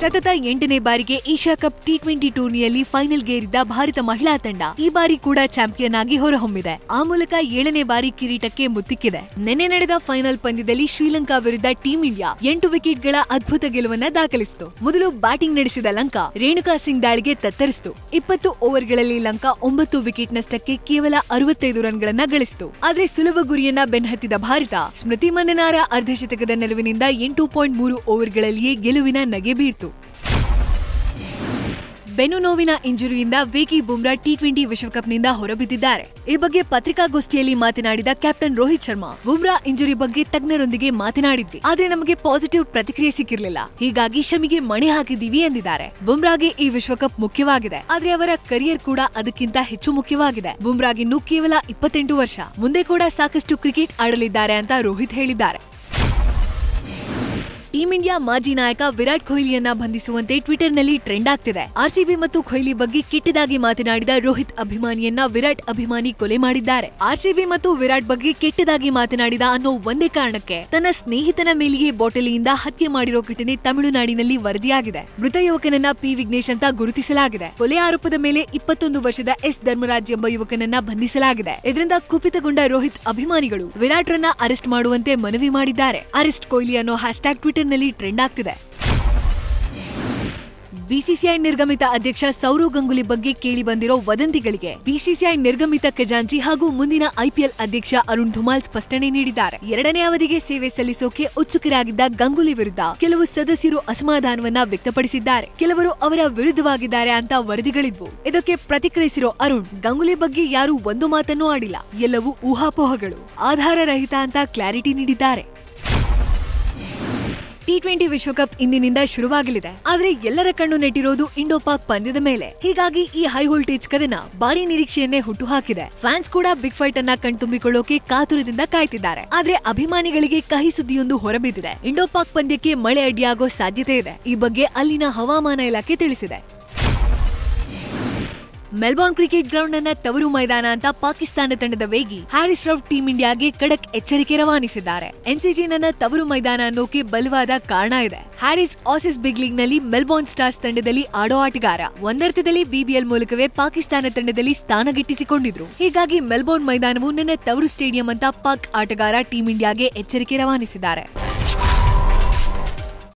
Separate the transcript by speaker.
Speaker 1: ಸತತ ಎಂಟನೇ ಬಾರಿಗೆ ಏಷ್ಯಾ ಕಪ್ ಟಿ ಟ್ವೆಂಟಿ ಟೂರ್ನಿಯಲ್ಲಿ ಫೈನಲ್ಗೇರಿದ್ದ ಭಾರತ ಮಹಿಳಾ ತಂಡ ಈ ಬಾರಿ ಕೂಡ ಚಾಂಪಿಯನ್ ಆಗಿ ಹೊರಹೊಮ್ಮಿದೆ ಆ ಮೂಲಕ ಏಳನೇ ಬಾರಿ ಕಿರೀಟಕ್ಕೆ ಮುತ್ತಿಕ್ಕಿದೆ ನಿನ್ನೆ ನಡೆದ ಫೈನಲ್ ಪಂದ್ಯದಲ್ಲಿ ಶ್ರೀಲಂಕಾ ವಿರುದ್ಧ ಟೀಂ ಇಂಡಿಯಾ ಎಂಟು ವಿಕೆಟ್ಗಳ ಅದ್ಭುತ ಗೆಲುವನ್ನ ದಾಖಲಿಸಿತು ಮೊದಲು ಬ್ಯಾಟಿಂಗ್ ನಡೆಸಿದ ಲಂಕಾ ರೇಣುಕಾ ಸಿಂಗ್ ದಾಳಿಗೆ ತತ್ತರಿಸಿತು ಇಪ್ಪತ್ತು ಓವರ್ಗಳಲ್ಲಿ ಲಂಕಾ ಒಂಬತ್ತು ವಿಕೆಟ್ ನಷ್ಟಕ್ಕೆ ಕೇವಲ ಅರವತ್ತೈದು ರನ್ಗಳನ್ನ ಗಳಿಸಿತು ಆದ್ರೆ ಸುಲಭ ಗುರಿಯನ್ನ ಬೆನ್ನಹತ್ತಿದ ಭಾರತ ಸ್ಮೃತಿ ಮಂದನಾರ ಅರ್ಧಶತಕದ ನೆರವಿನಿಂದ ಎಂಟು ಪಾಯಿಂಟ್ ಮೂರು ಓವರ್ಗಳಲ್ಲಿಯೇ ಗೆಲುವಿನ ನಗೆ ಬೀರ್ತು ಬೆನ್ನು ನೋವಿನ ಇಂಜುರಿಯಿಂದ ವೇಗಿ ಬುಮ್ರಾ ಟಿ ಟ್ವೆಂಟಿ ವಿಶ್ವಕಪ್ನಿಂದ ಹೊರಬಿದ್ದಿದ್ದಾರೆ ಈ ಬಗ್ಗೆ ಪತ್ರಿಕಾಗೋಷ್ಠಿಯಲ್ಲಿ ಮಾತನಾಡಿದ ಕ್ಯಾಪ್ಟನ್ ರೋಹಿತ್ ಶರ್ಮಾ ಬುಮ್ರಾ ಇಂಜುರಿ ಬಗ್ಗೆ ತಜ್ಞರೊಂದಿಗೆ ಮಾತನಾಡಿದ್ವಿ ಆದ್ರೆ ನಮಗೆ ಪಾಸಿಟಿವ್ ಪ್ರತಿಕ್ರಿಯೆ ಸಿಕ್ಕಿರ್ಲಿಲ್ಲ ಹೀಗಾಗಿ ಶಮಿಗೆ ಮಣೆ ಹಾಕಿದೀವಿ ಎಂದಿದ್ದಾರೆ ಬುಮ್ರಾಗೆ ಈ ವಿಶ್ವಕಪ್ ಮುಖ್ಯವಾಗಿದೆ ಆದ್ರೆ ಅವರ ಕರಿಯರ್ ಕೂಡ ಅದಕ್ಕಿಂತ ಹೆಚ್ಚು ಮುಖ್ಯವಾಗಿದೆ ಬುಮ್ರಾಗಿನ್ನು ಕೇವಲ ಇಪ್ಪತ್ತೆಂಟು ವರ್ಷ ಮುಂದೆ ಕೂಡ ಸಾಕಷ್ಟು ಕ್ರಿಕೆಟ್ ಆಡಲಿದ್ದಾರೆ ಅಂತ ರೋಹಿತ್ ಹೇಳಿದ್ದಾರೆ ಟೀಂ ಇಂಡಿಯಾ ಮಾಜಿ ನಾಯಕ ವಿರಾಟ್ ಕೊಹ್ಲಿಯನ್ನ ಬಂಧಿಸುವಂತೆ ಟ್ವಿಟರ್ನಲ್ಲಿ ಟ್ರೆಂಡ್ ಆಗ್ತಿದೆ ಆರ್ಸಿಬಿ ಮತ್ತು ಕೊಹ್ಲಿ ಬಗ್ಗೆ ಕೆಟ್ಟದಾಗಿ ಮಾತನಾಡಿದ ರೋಹಿತ್ ಅಭಿಮಾನಿಯನ್ನ ವಿರಾಟ್ ಅಭಿಮಾನಿ ಕೊಲೆ ಮಾಡಿದ್ದಾರೆ ಆರ್ಸಿಬಿ ಮತ್ತು ವಿರಾಟ್ ಬಗ್ಗೆ ಕೆಟ್ಟದಾಗಿ ಮಾತನಾಡಿದ ಅನ್ನೋ ಒಂದೇ ಕಾರಣಕ್ಕೆ ತನ್ನ ಸ್ನೇಹಿತನ ಮೇಲೆಯೇ ಬಾಟಲಿಯಿಂದ ಹತ್ಯೆ ಮಾಡಿರೋ ಘಟನೆ ತಮಿಳುನಾಡಿನಲ್ಲಿ ವರದಿಯಾಗಿದೆ ಮೃತ ಯುವಕನನ್ನ ಪಿ ವಿಘ್ನೇಶ್ ಅಂತ ಗುರುತಿಸಲಾಗಿದೆ ಕೊಲೆ ಆರೋಪದ ಮೇಲೆ ಇಪ್ಪತ್ತೊಂದು ವರ್ಷದ ಎಸ್ ಧರ್ಮರಾಜ್ ಎಂಬ ಯುವಕನನ್ನ ಬಂಧಿಸಲಾಗಿದೆ ಇದರಿಂದ ಕುಪಿತಗೊಂಡ ರೋಹಿತ್ ಅಭಿಮಾನಿಗಳು ವಿರಾಟ್ ರನ್ನ ಅರೆಸ್ಟ್ ಮಾಡುವಂತೆ ಮನವಿ ಮಾಡಿದ್ದಾರೆ ಅರೆಸ್ಟ್ ಕೊಹ್ಲಿ ಅನ್ನೋ ಹ್ಯಾಶ್ಟ್ಯಾಗ್ ಟ್ವಿಟರ್ ನಲ್ಲಿ ಟ್ರೆಂಡ್ ಆಗ್ತಿದೆ ಬಿಸಿಸಿಐ ನಿರ್ಗಮಿತ ಅಧ್ಯಕ್ಷ ಸೌರವ್ ಗಂಗೂಲಿ ಬಗ್ಗೆ ಕೇಳಿ ಬಂದಿರೋ ವದಂತಿಗಳಿಗೆ ಬಿಸಿಸಿಐ ನಿರ್ಗಮಿತ ಖಜಾಂಚಿ ಹಾಗೂ ಮುಂದಿನ ಐಪಿಎಲ್ ಅಧ್ಯಕ್ಷ ಅರುಣ್ ಧುಮಾಲ್ ಸ್ಪಷ್ಟನೆ ನೀಡಿದ್ದಾರೆ ಎರಡನೇ ಅವಧಿಗೆ ಸೇವೆ ಸಲ್ಲಿಸೋಕೆ ಉತ್ಸುಕರಾಗಿದ್ದ ಗಂಗೂಲಿ ವಿರುದ್ಧ ಕೆಲವು ಸದಸ್ಯರು ಅಸಮಾಧಾನವನ್ನ ವ್ಯಕ್ತಪಡಿಸಿದ್ದಾರೆ ಕೆಲವರು ಅವರ ವಿರುದ್ಧವಾಗಿದ್ದಾರೆ ಅಂತ ವರದಿಗಳಿದ್ವು ಇದಕ್ಕೆ ಪ್ರತಿಕ್ರಿಯಿಸಿರೋ ಅರುಣ್ ಗಂಗೂಲಿ ಬಗ್ಗೆ ಯಾರೂ ಒಂದು ಮಾತನ್ನೂ ಆಡಿಲ್ಲ ಎಲ್ಲವೂ ಊಹಾಪೋಹಗಳು ಆಧಾರ ರಹಿತ ಅಂತ ಕ್ಲಾರಿಟಿ ನೀಡಿದ್ದಾರೆ ಟಿ ಟ್ವೆಂಟಿ ವಿಶ್ವಕಪ್ ಇಂದಿನಿಂದ ಶುರುವಾಗಲಿದೆ ಆದ್ರೆ ಎಲ್ಲರ ಕಣ್ಣು ನೆಟ್ಟಿರೋದು ಇಂಡೋ ಪಾಕ್ ಪಂದ್ಯದ ಮೇಲೆ ಹೀಗಾಗಿ ಈ ಹೈ ವೋಲ್ಟೇಜ್ ಕದನ ಭಾರಿ ನಿರೀಕ್ಷೆಯನ್ನೇ ಹುಟ್ಟುಹಾಕಿದೆ ಫ್ಯಾನ್ಸ್ ಕೂಡ ಬಿಗ್ ಫೈಟ್ ಅನ್ನ ಕಣ್ತುಂಬಿಕೊಳ್ಳೋಕೆ ಕಾತುರದಿಂದ ಕಾಯ್ತಿದ್ದಾರೆ ಆದ್ರೆ ಅಭಿಮಾನಿಗಳಿಗೆ ಕಹಿ ಸುದ್ದಿಯೊಂದು ಹೊರಬಿದ್ದಿದೆ ಇಂಡೋ ಪಾಕ್ ಪಂದ್ಯಕ್ಕೆ ಮಳೆ ಅಡ್ಡಿಯಾಗೋ ಸಾಧ್ಯತೆ ಇದೆ ಈ ಬಗ್ಗೆ ಅಲ್ಲಿನ ಹವಾಮಾನ ಇಲಾಖೆ ತಿಳಿಸಿದೆ ಮೆಲ್ಬೋರ್ನ್ ಕ್ರಿಕೆಟ್ ಗ್ರೌಂಡ್ ಅನ್ನ ತವರು ಮೈದಾನ ಅಂತ ಪಾಕಿಸ್ತಾನ ತಂಡದ ವೇಗಿ ಹ್ಯಾರಿಸ್ ರವ್ ಟೀಂ ಇಂಡಿಯಾಗೆ ಖಡಕ್ ಎಚ್ಚರಿಕೆ ರವಾನಿಸಿದ್ದಾರೆ ಎಂಸಿಜಿ ನನ್ನ ತವರು ಮೈದಾನ ಅನ್ನೋಕೆ ಬಲವಾದ ಕಾರಣ ಇದೆ ಹ್ಯಾರಿಸ್ ಆಸಿಸ್ ಬಿಗ್ ಲೀಗ್ ನಲ್ಲಿ ಮೆಲ್ಬೋರ್ನ್ ಸ್ಟಾರ್ಸ್ ತಂಡದಲ್ಲಿ ಆಡೋ ಆಟಗಾರ ಒಂದರ್ಥದಲ್ಲಿ ಬಿಬಿಎಲ್ ಮೂಲಕವೇ ಪಾಕಿಸ್ತಾನ ತಂಡದಲ್ಲಿ ಸ್ಥಾನ ಗಿಟ್ಟಿಸಿಕೊಂಡಿದ್ರು ಹೀಗಾಗಿ ಮೆಲ್ಬೋರ್ನ್ ಮೈದಾನವು ನನ್ನ ತವರು ಸ್ಟೇಡಿಯಂ ಅಂತ ಪಾಕ್ ಆಟಗಾರ ಟೀಂ ಇಂಡಿಯಾಗೆ ಎಚ್ಚರಿಕೆ ರವಾನಿಸಿದ್ದಾರೆ